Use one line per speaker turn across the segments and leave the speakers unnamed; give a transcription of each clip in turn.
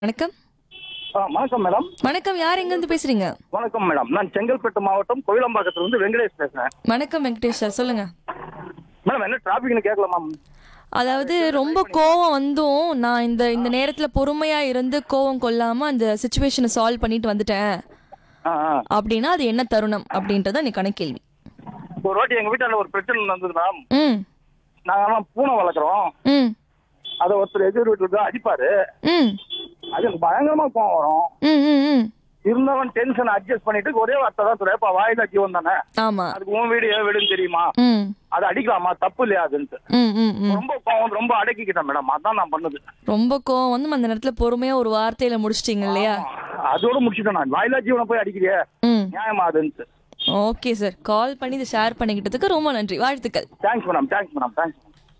வணக்கம்
ஆ, வணக்கம் மேடம்
வணக்கம் யார் எங்க இருந்து பேசுறீங்க
வணக்கம் மேடம் நான் செங்கல்பட்டு மாவட்டம் கோயிலம்பாக்கத்துல இருந்து வெங்கடேஷ் பேசுறேன்
வணக்கம் வெங்கடேஷ் சார் சொல்லுங்க
மேடம் என்ன டிராபிக்னு கேட்கல மேம்
அதாவது ரொம்ப கோவம் வந்தும் நான் இந்த இந்த நேரத்துல பொறுமையா இருந்து கோவம் கொள்ளாம அந்த சுச்சுவேஷனை சால்வ் பண்ணிட்டு வந்துட்டேன்
ஆ, ஆ.
அப்படின்னா அது என்ன தருணம் அப்படின்றத எனக்கான கேள்வி
ஒரு வாட்டி எங்க வீட்டாண்ட ஒரு பிரச்சனை நடந்தது மேம்
ம்
நாங்கெல்லாம் பூனை வளர்க்குறோம்
ம்
அதை ஒருத்தர் எதிர் வீட்டுல தான் அடிப்பாரு
ம்
அது எனக்கு பயங்கரமா கோவம் வரும்
ம் ம் ம்
இருந்தவன் டென்ஷன் அட்ஜஸ்ட் பண்ணிட்டு ஒரே வார்த்தை தான் சொல்றேன் இப்ப வாயில ஜீவன் தானே
ஆமா
அதுக்கு உன் வீடு ஏன் வீடுன்னு தெரியுமா
ம்
அது அடிக்கலாமா தப்பு இல்லையா அதுன்ட்டு
ம் ம் ம்
ரொம்ப கோவம் ரொம்ப அடக்கிக்கிட்டேன் மேடம் அதான் நான் பண்ணது
ரொம்ப கோவம் வந்து அந்த நேரத்துல பொறுமையா ஒரு வார்த்தையில முடிச்சிட்டீங்க இல்லையா
அதோட முடிச்சுட்டேன் நான் வாயிலா ஜீவனை போய் அடிக்கிறியே
ம்
நியாயமா அதுன்ட்டு
ஓகே சார் கால் பண்ணி இதை ஷேர் பண்ணிக்கிட்டதுக்கு ரொம்ப நன்றி வாழ்த்துக்கள்
thanks madam thanks madam thanks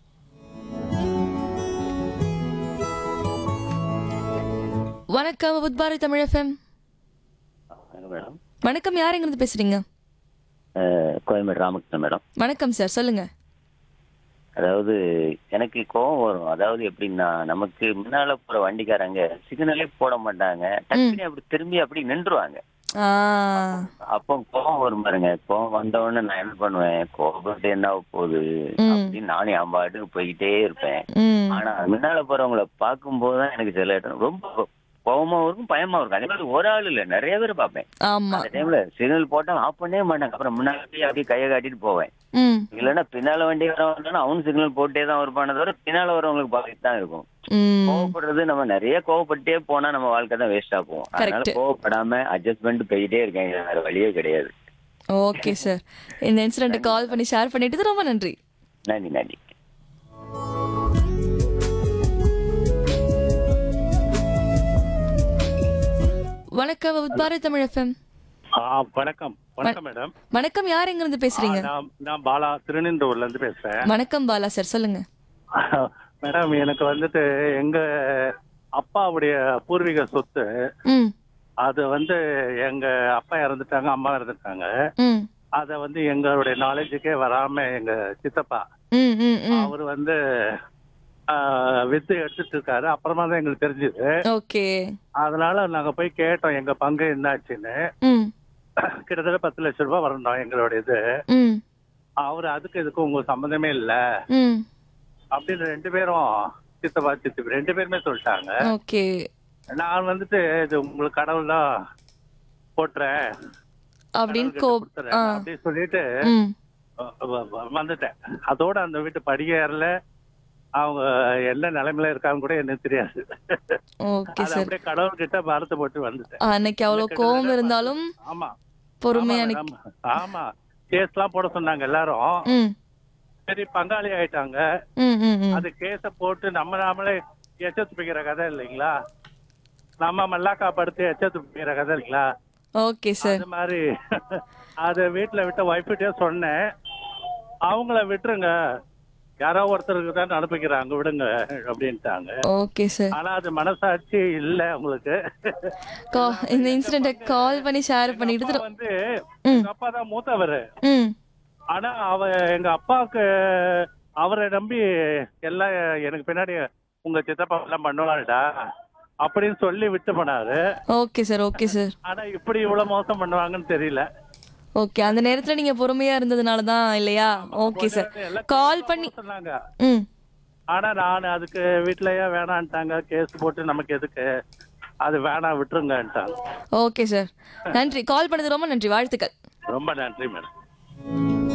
வணக்கம் புத்பாரி தமிழ் எஃப்எம்
வணக்கம் மேடம்
வணக்கம் யார் எங்க இருந்து பேசுறீங்க
அஹ், கோயம்பேடு ராமகிருஷ்ணன் மேடம்
வணக்கம் சார் சொல்லுங்க
அதாவது எனக்கு கோவம் வரும் அதாவது எப்படின்னா நமக்கு முன்னால போற வண்டிக்காரங்க சிக்னலே போட மாட்டாங்க டக்குனு அப்படி திரும்பி அப்படி நின்றுவாங்க
ஆ
அப்போ கோவம் வரும் பாருங்க கோவம் வந்த உடனே நான் என்ன பண்ணுவேன் கோபப்பட்டு என்ன ஆகப் போகுது அப்படின்னு நானே என் பாட்டுக்கு போய்கிட்டே இருப்பேன்
ம்
ஆனா முன்னால போறவங்கள பார்க்கும்போது தான் எனக்கு சில இடம் ரொம்ப கோவமா இருக்கும் பயமா இருக்கும் அதே மாதிரி ஒரு ஆள் இல்ல நிறைய பேர் பார்ப்பேன்
ஆமா
அந்த டைம்ல சிக்னல் போட்டா ஆஃப் பண்ணவே மாட்டாங்க அப்புறம் முன்னாடி போய் அப்படியே கையை காட்டிட்டு போவேன்
ம்
இல்லைன்னா பின்னால வண்டி வரவங்க அவனு சிக்னல் போட்டே தான் வருப்பானே தவிர பின்னால வரவங்களுக்கு பாதித்து தான் இருக்கும்
ம்
கோவப்படுறது நம்ம நிறைய கோவப்பட்டே போனா நம்ம வாழ்க்கை தான் வேஸ்டா போகும் அதனால
Correct.
கோவப்படாம அட்ஜஸ்ட்மெண்ட் போயிட்டே இருக்கேன் இது வேற வழியே கிடையாது
ஓகே சார் இந்த இன்சிடென்ட் கால் பண்ணி ஷேர் பண்ணிட்டு ரொம்ப நன்றி
நன்றி நன்றி
வணக்கம் உத்பாரி தமிழ் எஃப்எம்
ஆ வணக்கம் வணக்கம் மேடம்
வணக்கம் யார் எங்க இருந்து பேசுறீங்க
நான் நான் பாலா திருநின்றூர்ல இருந்து பேசுறேன்
வணக்கம் பாலா சார் சொல்லுங்க
மேடம் எனக்கு வந்துட்டு எங்க அப்பாவுடைய பூர்வீக சொத்து
ம்
அது வந்து எங்க அப்பா இறந்துட்டாங்க அம்மா இறந்துட்டாங்க
ம்
அத வந்து எங்களுடைய நாலேஜுக்கே வராம எங்க சித்தப்பா
ம் ம் ம்
அவர் வந்து ஆ, வித்து எடுத்துட்டு இருக்காரு அப்புறமா தான் எங்களுக்கு தெரிஞ்சது
ஓகே
அதனால நாங்க போய் கேட்டோம் எங்க பங்கு என்னாச்சுன்னு
ம்
கிட்டத்தட்ட பத்து லட்சம் ரூபாய் வரணும் எங்களுடைய இது
ம்
அவர் அதுக்கு இதுக்கு உங்களுக்கு சம்மந்தமே இல்ல
ம்
அப்படின்னு ரெண்டு பேரும் சித்தப்பா சித்தி ரெண்டு பேருமே சொல்லிட்டாங்க
ஓகே
நான் வந்துட்டு இது உங்களுக்கு கடவுள் தான் போட்டுறேன்
அப்படின்னு
கடவுள்கிட்ட
கோ
கொடுத்துறேன்
ஆ
அப்படின்னு சொல்லிட்டு
ம்
வ- வ- வ- வந்துட்டேன் அதோட அந்த வீட்டு படியேறல அவங்க என்ன நிலைமையில இருக்காங்க கூட எனக்கு தெரியாது
ஓகே
அது
சார்
அப்படியே கடவுள் கிட்ட பாரத்தை போட்டு வந்துட்டேன்
அன்னைக்கு அவ்வளவு கோவம் இருந்தாலும்
ஆமா
பொறுமையா
ஆமா,
நிக்க-
ஆமா. ஆமா கேஸ் எல்லாம் போட சொன்னாங்க எல்லாரும்
ம்
சரி பங்காளி ஆயிட்டாங்க
ம் ம் ம்
அது கேஸ போட்டு நம்ம நாமளே எச்ச துப்பிக்கிற கதை இல்லைங்களா நம்ம மல்லாக்கா படுத்து எச்ச துப்பிக்கிற கதை இல்லைங்களா
ஓகே சார்
அது மாதிரி அத வீட்டுல விட்ட ஒய்ஃப்கிட்டே சொன்னேன் அவங்கள விட்டுருங்க யாரோ ஒருத்தருக்கு தான் அனுப்பிக்கிறாங்க விடுங்க அப்படின்ட்டாங்க
ஓகே சார்
ஆனா அது மனசாட்சி இல்ல உங்களுக்கு
கா- இந்த இன்சிடென்ட்டை கால் பண்ணி ஷேர் பண்ணிட்டு
அப்பா
திரு-
வந்து
ம்
எங்க அப்பா தான் மூத்தவர்
ம்
ஆனா அவ எங்க அப்பாவுக்கு அவரை நம்பி எல்லாம் எனக்கு பின்னாடி உங்க சித்தப்பா எல்லாம் பண்ணுவாருடா அப்படின்னு சொல்லி விட்டு போனாரு
ஓகே சார் ஓகே சார்
ஆனா இப்படி இவ்வளவு மோசம் பண்ணுவாங்கன்னு தெரியல
ஓகே அந்த நேரத்துல நீங்க பொறுமையா இருந்ததுனால தான் இல்லையா ஓகே சார்
எல்லாம்
கால் பண்ணி
சொன்னாங்க
ம்
ஆனா நான் அதுக்கு வீட்லயே வேணான்ட்டாங்க கேஸ் போட்டு நமக்கு எதுக்கு அது வேணாம் விட்டுருங்கன்ட்டாங்க
ஓகே சார் நன்றி கால் பண்ணது ரொம்ப நன்றி வாழ்த்துக்கள்
ரொம்ப நன்றி மேடம்